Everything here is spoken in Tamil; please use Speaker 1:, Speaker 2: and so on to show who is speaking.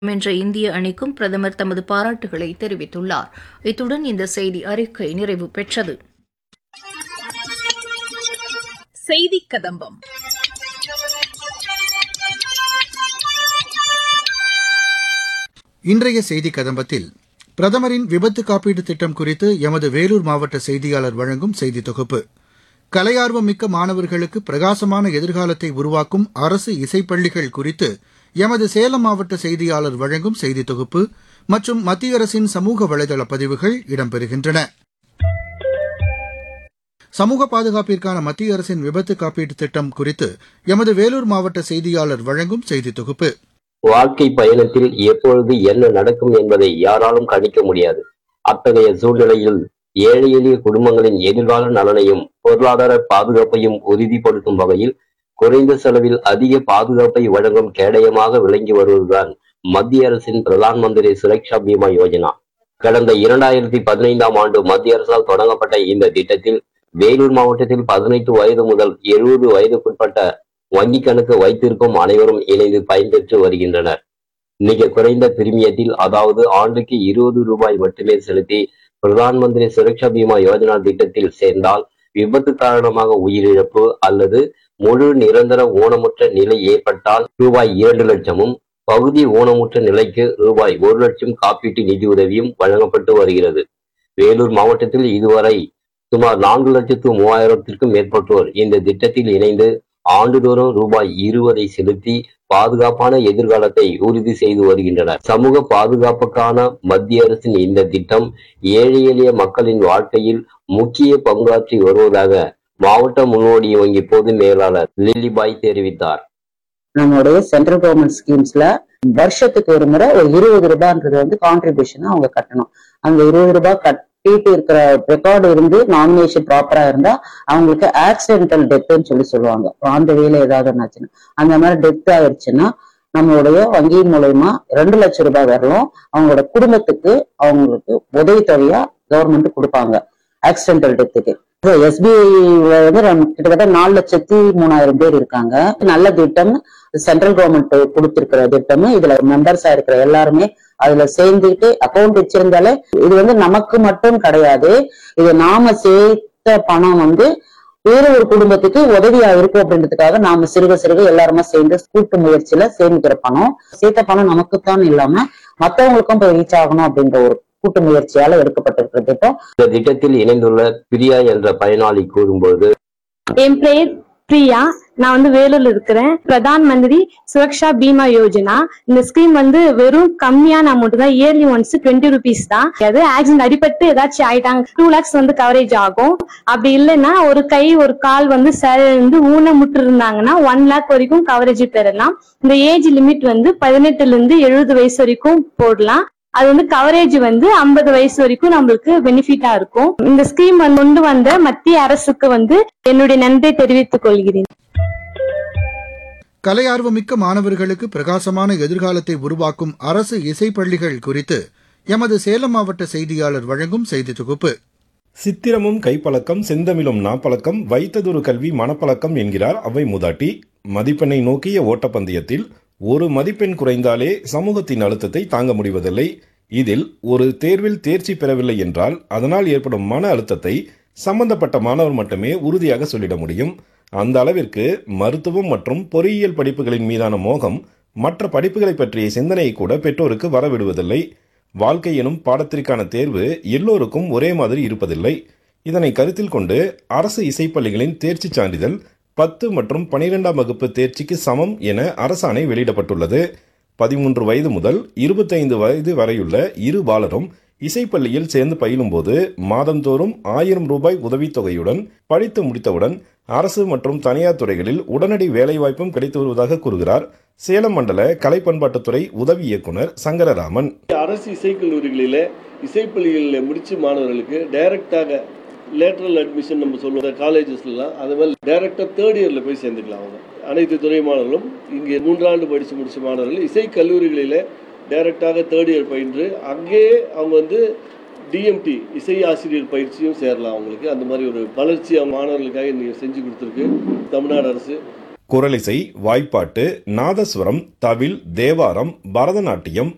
Speaker 1: என்ற இந்திய அணிக்கும் பிரதமர் தமது பாராட்டுகளை தெரிவித்துள்ளார் இத்துடன் இந்த செய்தி அறிக்கை நிறைவு பெற்றது
Speaker 2: செய்தி கதம்பம்
Speaker 3: இன்றைய செய்தி கதம்பத்தில் பிரதமரின் விபத்து காப்பீடு திட்டம் குறித்து எமது வேலூர் மாவட்ட செய்தியாளர் வழங்கும் செய்தி தொகுப்பு கலையார்வம் மிக்க மாணவர்களுக்கு பிரகாசமான எதிர்காலத்தை உருவாக்கும் அரசு இசைப்பள்ளிகள் குறித்து எமது சேலம் மாவட்ட செய்தியாளர் வழங்கும் செய்தி தொகுப்பு மற்றும் மத்திய அரசின் சமூக வலைதள பதிவுகள் இடம்பெறுகின்றன சமூக பாதுகாப்பிற்கான மத்திய அரசின் விபத்து காப்பீட்டு திட்டம் குறித்து எமது வேலூர் மாவட்ட செய்தியாளர் வழங்கும் செய்தி தொகுப்பு
Speaker 4: வாழ்க்கை பயணத்தில் எப்பொழுது என்ன நடக்கும் என்பதை யாராலும் கணிக்க முடியாது அத்தகைய சூழ்நிலையில் ஏழை எளிய குடும்பங்களின் எதிர்கால நலனையும் பொருளாதார பாதுகாப்பையும் உறுதிப்படுத்தும் வகையில் குறைந்த செலவில் அதிக பாதுகாப்பை வழங்கும் கேடயமாக விளங்கி வருவதுதான் மத்திய அரசின் பிரதான் மந்திரி சுரக்ஷா பீமா யோஜனா கடந்த இரண்டாயிரத்தி பதினைந்தாம் ஆண்டு மத்திய அரசால் தொடங்கப்பட்ட இந்த திட்டத்தில் வேலூர் மாவட்டத்தில் பதினைந்து வயது முதல் எழுபது வயதுக்குட்பட்ட வங்கி கணக்கு வைத்திருக்கும் அனைவரும் இணைந்து பயன்பெற்று வருகின்றனர் மிக குறைந்த பிரிமியத்தில் அதாவது ஆண்டுக்கு இருபது ரூபாய் மட்டுமே செலுத்தி பிரதான் மந்திரி சுரக்ஷா பீமா யோஜனா திட்டத்தில் சேர்ந்தால் விபத்து காரணமாக உயிரிழப்பு அல்லது முழு நிரந்தர ஊனமுற்ற நிலை ஏற்பட்டால் ரூபாய் இரண்டு லட்சமும் பகுதி ஊனமுற்ற நிலைக்கு ரூபாய் ஒரு லட்சம் காப்பீட்டு நிதியுதவியும் வழங்கப்பட்டு வருகிறது வேலூர் மாவட்டத்தில் இதுவரை சுமார் நான்கு லட்சத்து மூவாயிரத்திற்கும் மேற்பட்டோர் இந்த திட்டத்தில் இணைந்து ஆண்டுதோறும் ரூபாய் இருபதை செலுத்தி பாதுகாப்பான எதிர்காலத்தை உறுதி செய்து வருகின்றனர் சமூக பாதுகாப்புக்கான மத்திய அரசின் இந்த திட்டம் ஏழை எளிய மக்களின் வாழ்க்கையில் முக்கிய பங்காற்றி வருவதாக மாவட்ட முன்னோடி வங்கி பொது மேலாளர் லில்லிபாய் தெரிவித்தார்
Speaker 5: நம்மளுடைய சென்ட்ரல் கவர்மெண்ட் ஸ்கீம்ஸ்ல வருஷத்துக்கு ஒரு முறை ஒரு இருபது ரூபான்றது வந்து கான்ட்ரிபியூஷன் அவங்க கட்டணும் அந்த இருபது ரூபாய் கட்டிட்டு இருக்கிற ரெக்கார்டு இருந்து நாமினேஷன் ப்ராப்பரா இருந்தா அவங்களுக்கு ஆக்சிடென்டல் டெத்துன்னு சொல்லி சொல்லுவாங்க அந்த வேலை ஏதாவது ஒன்றாச்சுன்னா அந்த மாதிரி டெத் ஆயிடுச்சுன்னா நம்மளுடைய வங்கி மூலயமா ரெண்டு லட்சம் ரூபாய் வரலாம் அவங்களோட குடும்பத்துக்கு அவங்களுக்கு உதவித்தொகையா கவர்மெண்ட் கொடுப்பாங்க ஆக்சிடென்டல் டெத்துக்கு எஸ்பிஐ வந்து நம்ம கிட்டத்தட்ட நாலு லட்சத்தி மூணாயிரம் பேர் இருக்காங்க நல்ல திட்டம் சென்ட்ரல் கவர்மெண்ட் கொடுத்திருக்கிற திட்டம் இதுல மெம்பர்ஸா இருக்கிற எல்லாருமே அதுல சேர்ந்துட்டு அக்கௌண்ட் வச்சிருந்தாலே இது வந்து நமக்கு மட்டும் கிடையாது இது நாம சேர்த்த பணம் வந்து வேற ஒரு குடும்பத்துக்கு உதவியா இருக்கும் அப்படின்றதுக்காக நாம சிறுக சிறுக எல்லாருமே சேர்ந்து கூட்டு முயற்சியில சேமிக்கிற பணம் சேர்த்த பணம் நமக்குத்தான் இல்லாம மத்தவங்களுக்கும் போய் ரீச் ஆகணும் அப்படின்ற ஒரு கூட்டு முயற்சியால எடுக்கப்பட்டிருக்கிற திட்டம்
Speaker 4: இந்த திட்டத்தில் இணைந்துள்ள பிரியா என்ற பயனாளி கூறும்போது
Speaker 6: என் பெயர் பிரியா நான் வந்து வேலூர்ல இருக்கிறேன் பிரதான் மந்திரி சுரக்ஷா பீமா யோஜனா இந்த ஸ்கீம் வந்து வெறும் கம்மியான அமௌண்ட் தான் இயர்லி ஒன்ஸ் டுவெண்ட்டி ருபீஸ் தான் அது ஆக்சிடென்ட் அடிபட்டு ஏதாச்சும் ஆயிட்டாங்க டூ லேக்ஸ் வந்து கவரேஜ் ஆகும் அப்படி இல்லைன்னா ஒரு கை ஒரு கால் வந்து வந்து ஊனமுற்று இருந்தாங்கன்னா ஒன் லேக் வரைக்கும் கவரேஜ் பெறலாம் இந்த ஏஜ் லிமிட் வந்து பதினெட்டுல இருந்து எழுபது வயசு வரைக்கும் போடலாம் அது வந்து கவரேஜ் வந்து ஐம்பது வயசு வரைக்கும் நம்மளுக்கு பெனிஃபிட்டா இருக்கும் இந்த ஸ்கீம் வந்து கொண்டு வந்த மத்திய அரசுக்கு வந்து என்னுடைய நன்றியை தெரிவித்துக் கொள்கிறேன்
Speaker 3: கலையார்வமிக்க மாணவர்களுக்கு பிரகாசமான எதிர்காலத்தை உருவாக்கும் அரசு இசைப்பள்ளிகள் குறித்து எமது சேலம் மாவட்ட செய்தியாளர் வழங்கும் செய்தி தொகுப்பு
Speaker 7: சித்திரமும் கைப்பழக்கம் செந்தமிழும் நாப்பழக்கம் வைத்ததொரு கல்வி மனப்பழக்கம் என்கிறார் அவை மூதாட்டி மதிப்பெண்ணை நோக்கிய ஓட்டப்பந்தயத்தில் ஒரு மதிப்பெண் குறைந்தாலே சமூகத்தின் அழுத்தத்தை தாங்க முடிவதில்லை இதில் ஒரு தேர்வில் தேர்ச்சி பெறவில்லை என்றால் அதனால் ஏற்படும் மன அழுத்தத்தை சம்பந்தப்பட்ட மாணவர் மட்டுமே உறுதியாக சொல்லிட முடியும் அந்த அளவிற்கு மருத்துவம் மற்றும் பொறியியல் படிப்புகளின் மீதான மோகம் மற்ற படிப்புகளை பற்றிய சிந்தனையை கூட பெற்றோருக்கு வரவிடுவதில்லை வாழ்க்கை எனும் பாடத்திற்கான தேர்வு எல்லோருக்கும் ஒரே மாதிரி இருப்பதில்லை இதனை கருத்தில் கொண்டு அரசு இசைப்பள்ளிகளின் தேர்ச்சி சான்றிதழ் பத்து மற்றும் பனிரெண்டாம் வகுப்பு தேர்ச்சிக்கு சமம் என அரசாணை வெளியிடப்பட்டுள்ளது பதிமூன்று வயது முதல் இருபத்தைந்து வயது வரையுள்ள இரு பாலரும் இசைப்பள்ளியில் சேர்ந்து பயிலும்போது மாதந்தோறும் ஆயிரம் ரூபாய் உதவித்தொகையுடன் படித்து முடித்தவுடன் அரசு மற்றும் தனியார் துறைகளில் உடனடி வேலைவாய்ப்பும் கிடைத்து வருவதாக கூறுகிறார் சேலம் மண்டல கலை பண்பாட்டுத்துறை உதவி இயக்குனர் சங்கரராமன்
Speaker 8: அரசு இசைக்கல்லூரிகளில் இசைப்பள்ளிகளில் முடிச்சு மாணவர்களுக்கு டைரக்டாக லேட்ரல் அட்மிஷன் நம்ம சொல்லுவோம் காலேஜஸ்லாம் அது மாதிரி டைரக்டாக தேர்ட் இயரில் போய் சேர்ந்துக்கலாம் அவங்க அனைத்து துறை மாணவர்களும் இங்கே மூன்றாண்டு படித்து முடிச்ச மாணவர்கள் இசை கல்லூரிகளில் டைரக்டாக தேர்ட் இயர் பயின்று அங்கேயே அவங்க வந்து டிஎம்டி இசை ஆசிரியர் பயிற்சியும் சேரலாம் அவங்களுக்கு அந்த மாதிரி ஒரு வளர்ச்சி அவங்க மாணவர்களுக்காக நீங்கள் செஞ்சு கொடுத்துருக்கு தமிழ்நாடு அரசு
Speaker 7: குரலிசை வாய்ப்பாட்டு நாதஸ்வரம் தவில் தேவாரம் பரதநாட்டியம்